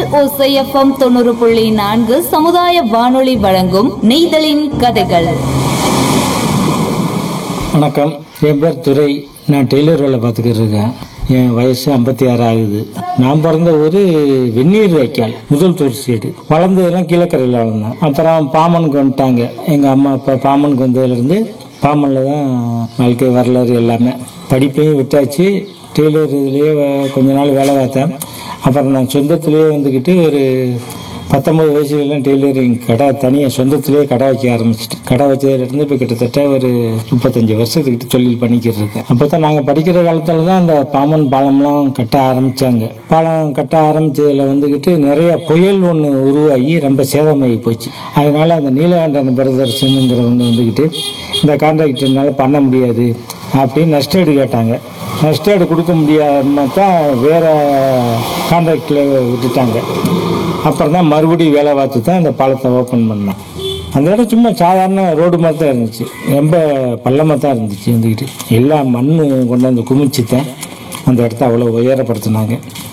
ஓசை எஃப்எம் தொண்ணூறு புள்ளி நான்கு சமுதாய வானொலி வழங்கும் நெய்தலின் கதைகள் வணக்கம் என் பேர் துரை நான் டெய்லர் வேலை பார்த்துக்கிட்டு இருக்கேன் என் வயசு ஐம்பத்தி ஆறு ஆகுது நான் பிறந்த ஊர் வெந்நீர் வைக்கால் முதல் தூர் சைடு வளர்ந்ததெல்லாம் கீழக்கரையில் வளர்ந்தேன் அப்புறம் பாமனுக்கு வந்துட்டாங்க எங்கள் அம்மா அப்பா பாமனுக்கு வந்ததுலேருந்து பாமனில் தான் வாழ்க்கை வரலாறு எல்லாமே படிப்பையும் விட்டாச்சு டெய்லர் இதுலேயே வ- கொஞ்ச நாள் வேலை பார்த்தேன் அப்புறம் நான் சொந்தத்திலேயே வந்துக்கிட்டு ஒரு பத்தொம்பது வயசுலலாம் டெய்லரிங் கடை தனியாக சொந்தத்திலேயே கடை வைக்க ஆரம்பிச்சிட்டேன் கடை வச்சதுலேருந்து இப்போ கிட்டத்தட்ட ஒரு முப்பத்தஞ்சு வருஷத்துக்கிட்ட தொழில் பண்ணிக்கிட்டு இருக்கேன் அப்போ தான் நாங்கள் படிக்கிற காலத்தில் தான் அந்த பாமன் பாலம்லாம் கட்ட ஆரம்பித்தாங்க பாலம் கட்ட ஆரம்பித்ததில் வந்துக்கிட்டு நிறைய புயல் ஒன்று உருவாகி ரொம்ப சேதமாகி போச்சு அதனால் அந்த நீலகண்டன் பிரதர்சனுங்கிறவங்க வந்துக்கிட்டு இந்த கான்ட்ராக்டர்னால பண்ண முடியாது அப்படின்னு நஷ்டஈடு கேட்டாங்க நஷ்டஈடு கொடுக்க முடியாம தான் வேறு கான்ட்ராக்டில் விட்டுட்டாங்க அப்புறம் தான் மறுபடியும் வேலை பார்த்து தான் அந்த பாலத்தை ஓப்பன் பண்ணோம் அந்த இடம் சும்மா சாதாரண ரோடு மாதிரி தான் இருந்துச்சு ரொம்ப பள்ளமாக தான் இருந்துச்சு வந்துக்கிட்டு எல்லா மண் கொண்டாந்து குமிச்சு தான் அந்த இடத்த அவ்வளோ உயரப்படுத்தினாங்க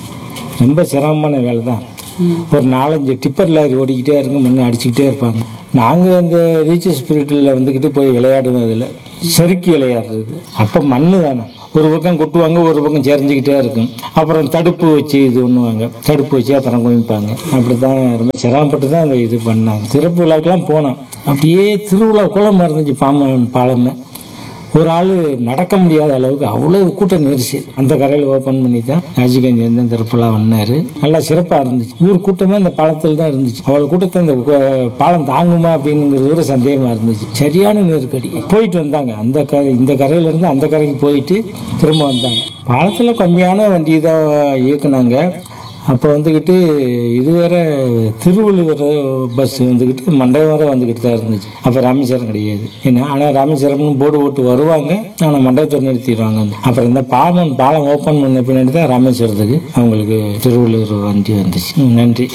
ரொம்ப சிரமமான வேலை தான் ஒரு நாலஞ்சு டிப்பர் லாரி ஓடிக்கிட்டே இருக்கும் மண் அடிச்சுக்கிட்டே இருப்பாங்க நாங்கள் அந்த ரீச் ஸ்பிரிட்டில் வந்துக்கிட்டு போய் விளையாடுவோம் அதில் செருக்கி விளையாடுறது அப்போ மண் தானே ஒரு பக்கம் கொட்டுவாங்க ஒரு பக்கம் செறிஞ்சிக்கிட்டே இருக்கும் அப்புறம் தடுப்பு வச்சு இது பண்ணுவாங்க தடுப்பு வச்சு அப்புறம் குமிப்பாங்க அப்படி தான் ரொம்ப சிரமப்பட்டு தான் அந்த இது பண்ணாங்க சிறப்பு விழாக்கெல்லாம் போனோம் அப்படியே திருவிழா குளம் இருந்துச்சு பாம்பன் பாலமே ஒரு ஆள் நடக்க முடியாத அளவுக்கு அவ்வளவு கூட்டம் நெரிசல் அந்த கரையில் ஓப்பன் பண்ணி தான் ராஜீவ்காந்தி வந்து அந்த திருப்பலாம் வந்தாரு நல்லா சிறப்பாக இருந்துச்சு ஊர் கூட்டமே அந்த பாலத்தில் தான் இருந்துச்சு அவ்வளோ கூட்டத்தை இந்த கு- பாலம் தாங்குமா அப்படிங்கிறது ஒரு சந்தேகமாக இருந்துச்சு சரியான நெருக்கடி போயிட்டு வந்தாங்க அந்த கரை இந்த கரையில இருந்து அந்த கரைக்கு போயிட்டு திரும்ப வந்தாங்க பாலத்தில் கம்மியான வண்டி தான் இயக்குனாங்க அப்போ வந்துக்கிட்டு இதுவரை திருவள்ளுவர் பஸ் வந்துக்கிட்டு மண்டபம் வரை வந்துக்கிட்டு தான் இருந்துச்சு அப்போ ராமேஸ்வரம் கிடையாது ஏன்னா ஆனால் ராமேஸ்வரம்னு போர்டு போட்டு வருவாங்க ஆனால் மண்டபத்தை நிறுத்திடுவாங்க அப்புறம் இந்த பாலம் பாலம் ஓப்பன் பண்ண பின்னாடி தான் ராமேஸ்வரத்துக்கு அவங்களுக்கு திருவள்ளுவர் வண்டி வந்துச்சு ம், நன்றி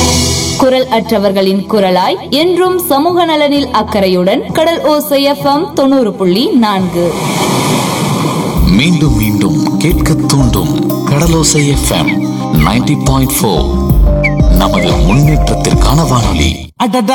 குரல் அற்றவர்களின் குரலாய் என்றும் சமூக நலனில் அக்கறையுடன் கடல் ஓசை எஃப்எம் தொண்ணூறு புள்ளி நான்கு மீண்டும் மீண்டும் கேட்க தூண்டும் Kadalosai FM ninety point four நமது முன்னேற்றத்திற்கான வானொலி அடடா